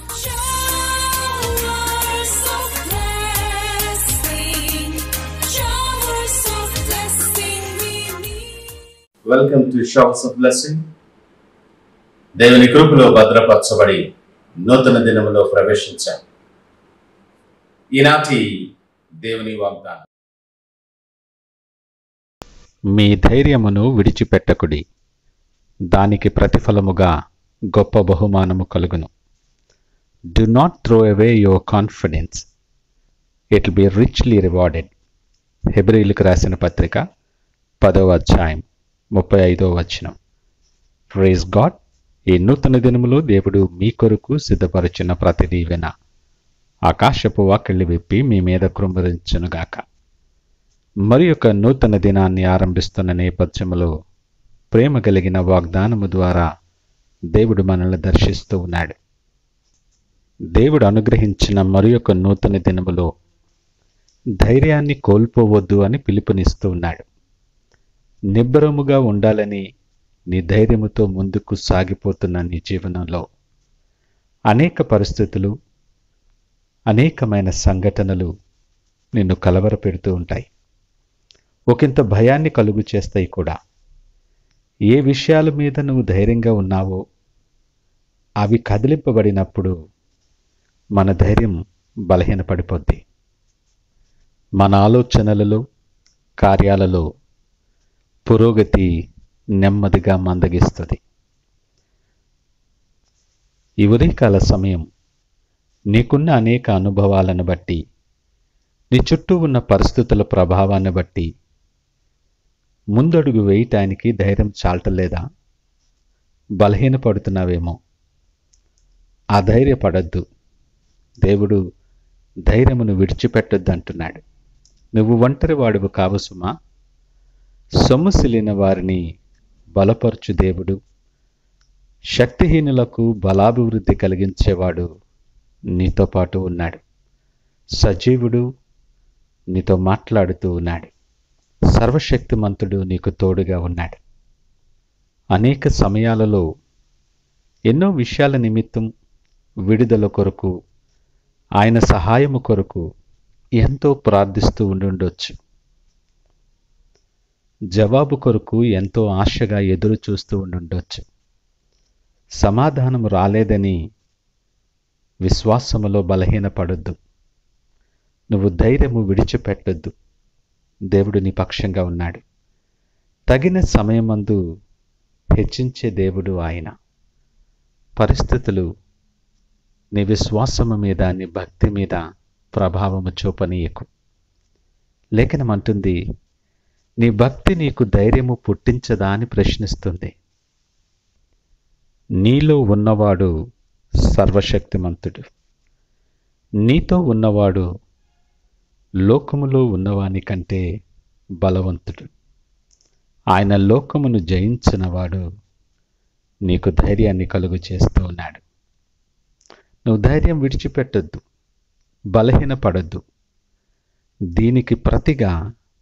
Showers of blessing, showers of blessing we need. Welcome to showers of blessing దేవుని కృపలో భద్రపరచబడి నూతన దినములో ప్రవేశించాం ఈనాటి దేవుని వాగ్దానం మీ ధైర్యమును విడిచిపెట్టకుడి దానికి ప్రతిఫలముగా గొప్ప బహుమానము కలుగును do not throw away your confidence it be richly rewarded హెబ్రిలకు రాసిన పత్రిక పదవ అధ్యాయం ముప్పై ఐదవ వచనం ప్రేజ్ గాడ్ ఈ నూతన దినములో దేవుడు మీ కొరకు సిద్ధపరిచిన ప్రతి దీవెన ఆకాశపు వాకిళ్ళు విప్పి మీ మీద కృంభరించునుగాక మరి ఒక నూతన దినాన్ని ఆరంభిస్తున్న నేపథ్యంలో ప్రేమ కలిగిన వాగ్దానము ద్వారా దేవుడు మనల్ని దర్శిస్తూ ఉన్నాడు దేవుడు అనుగ్రహించిన మరి ఒక నూతన దినములో ధైర్యాన్ని కోల్పోవద్దు అని పిలుపునిస్తూ ఉన్నాడు నిబ్బరముగా ఉండాలని నీ ధైర్యముతో ముందుకు సాగిపోతున్న నీ జీవనంలో అనేక పరిస్థితులు అనేకమైన సంఘటనలు నిన్ను కలవరపెడుతూ ఉంటాయి ఒకంత భయాన్ని కలుగు చేస్తాయి కూడా ఏ విషయాల మీద నువ్వు ధైర్యంగా ఉన్నావో అవి కదిలింపబడినప్పుడు మన ధైర్యం బలహీనపడిపోద్ది మన ఆలోచనలలో కార్యాలలో పురోగతి నెమ్మదిగా మందగిస్తుంది ఈ ఉదయకాల సమయం నీకున్న అనేక అనుభవాలను బట్టి నీ చుట్టూ ఉన్న పరిస్థితుల ప్రభావాన్ని బట్టి ముందడుగు వేయటానికి ధైర్యం చాలటలేదా బలహీనపడుతున్నావేమో ఆ ధైర్యపడద్దు దేవుడు ధైర్యమును విడిచిపెట్టొద్దు అంటున్నాడు నువ్వు ఒంటరి వాడువు కావు సుమా సొమ్ముసిలిన వారిని బలపరచు దేవుడు శక్తిహీనులకు బలాభివృద్ధి కలిగించేవాడు నీతో పాటు ఉన్నాడు సజీవుడు నీతో మాట్లాడుతూ ఉన్నాడు సర్వశక్తిమంతుడు నీకు తోడుగా ఉన్నాడు అనేక సమయాలలో ఎన్నో విషయాల నిమిత్తం విడుదల కొరకు ఆయన సహాయము కొరకు ఎంతో ప్రార్థిస్తూ ఉండుండొచ్చు జవాబు కొరకు ఎంతో ఆశగా ఎదురు చూస్తూ ఉండుండొచ్చు సమాధానం రాలేదని విశ్వాసములో బలహీనపడొద్దు నువ్వు ధైర్యము విడిచిపెట్టొద్దు దేవుడు నీ పక్షంగా ఉన్నాడు తగిన సమయమందు హెచ్చించే దేవుడు ఆయన పరిస్థితులు నీ విశ్వాసము మీద నీ భక్తి మీద ప్రభావము చూపనీయకు లేఖనం అంటుంది నీ భక్తి నీకు ధైర్యము పుట్టించదా అని ప్రశ్నిస్తుంది నీలో ఉన్నవాడు సర్వశక్తిమంతుడు నీతో ఉన్నవాడు లోకములో ఉన్నవాని కంటే బలవంతుడు ఆయన లోకమును జయించినవాడు నీకు ధైర్యాన్ని కలుగు చేస్తూ ఉన్నాడు నువ్వు ధైర్యం విడిచిపెట్టొద్దు బలహీనపడొద్దు దీనికి ప్రతిగా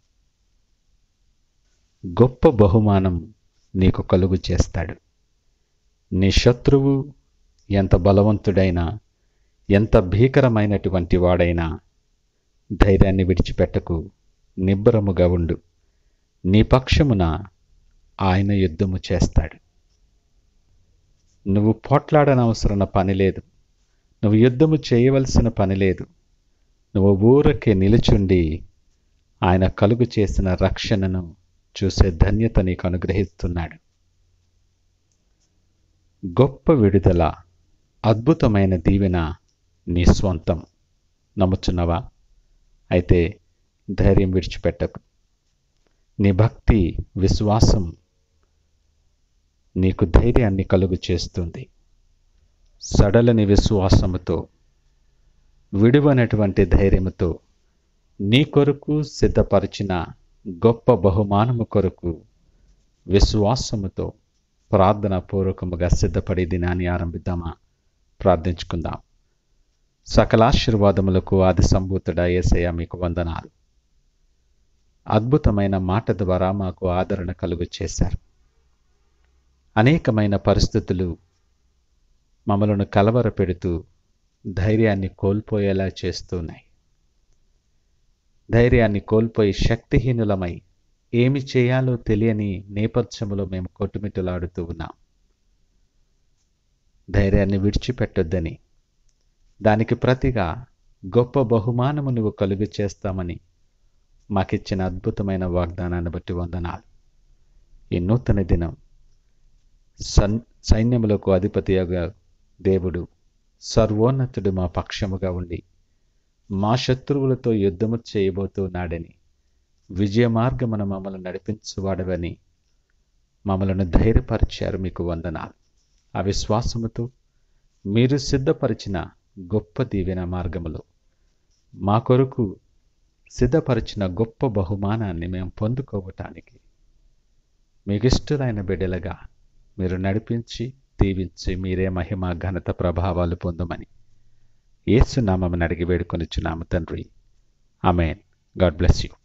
గొప్ప బహుమానం నీకు కలుగు చేస్తాడు నీ శత్రువు ఎంత బలవంతుడైనా ఎంత భీకరమైనటువంటి వాడైనా ధైర్యాన్ని విడిచిపెట్టకు నిబ్బరముగా ఉండు నీ పక్షమున ఆయన యుద్ధము చేస్తాడు నువ్వు పోట్లాడనవసరన పని లేదు నువ్వు యుద్ధము చేయవలసిన పని లేదు నువ్వు ఊరకే నిలుచుండి ఆయన కలుగు చేసిన రక్షణను చూసే ధన్యత నీకు అనుగ్రహిస్తున్నాడు గొప్ప విడుదల అద్భుతమైన దీవెన నీ స్వంతం నమ్ముచున్నావా అయితే ధైర్యం విడిచిపెట్టకు నీ భక్తి విశ్వాసం నీకు ధైర్యాన్ని కలుగు చేస్తుంది సడలని విశ్వాసముతో విడువనటువంటి ధైర్యముతో నీ కొరకు సిద్ధపరిచిన గొప్ప బహుమానము కొరకు విశ్వాసముతో ప్రార్థన పూర్వకముగా సిద్ధపడి దినాన్ని ఆరంభిద్దామా ప్రార్థించుకుందాం సకలాశీర్వాదములకు ఆది సంభూతుడ ఏసయ్య మీకు వందనాలు అద్భుతమైన మాట ద్వారా మాకు ఆదరణ కలుగు చేశారు అనేకమైన పరిస్థితులు మమ్మలను కలవరపెడుతూ ధైర్యాన్ని కోల్పోయేలా చేస్తున్నాయి ధైర్యాన్ని కోల్పోయి శక్తిహీనులమై ఏమి చేయాలో తెలియని నేపథ్యంలో మేము కొట్టుమిట్టులాడుతూ ఉన్నాం ధైర్యాన్ని విడిచిపెట్టొద్దని దానికి ప్రతిగా గొప్ప బహుమానము నువ్వు కలుగు చేస్తామని మాకిచ్చిన అద్భుతమైన వాగ్దానాన్ని బట్టి వందనాలు ఈ నూతన దినం సన్ సైన్యములకు అధిపతిగా దేవుడు సర్వోన్నతుడు మా పక్షముగా ఉండి మా శత్రువులతో యుద్ధము చేయబోతున్నాడని విజయ మార్గమున మమ్మల్ని నడిపించువాడవని మమ్మలను ధైర్యపరిచారు మీకు వందనాలు ఆ విశ్వాసముతో మీరు సిద్ధపరిచిన గొప్ప దీవెన మార్గములో మా కొరకు సిద్ధపరిచిన గొప్ప బహుమానాన్ని మేము పొందుకోవటానికి మీకు ఇష్టలైన బిడ్డలుగా మీరు నడిపించి దీవించి మీరే మహిమ ఘనత ప్రభావాలు పొందమని ఏసునామని అడిగి వేడుకొనిచ్చున్నాము తండ్రి అమేన్ గాడ్ బ్లెస్ యూ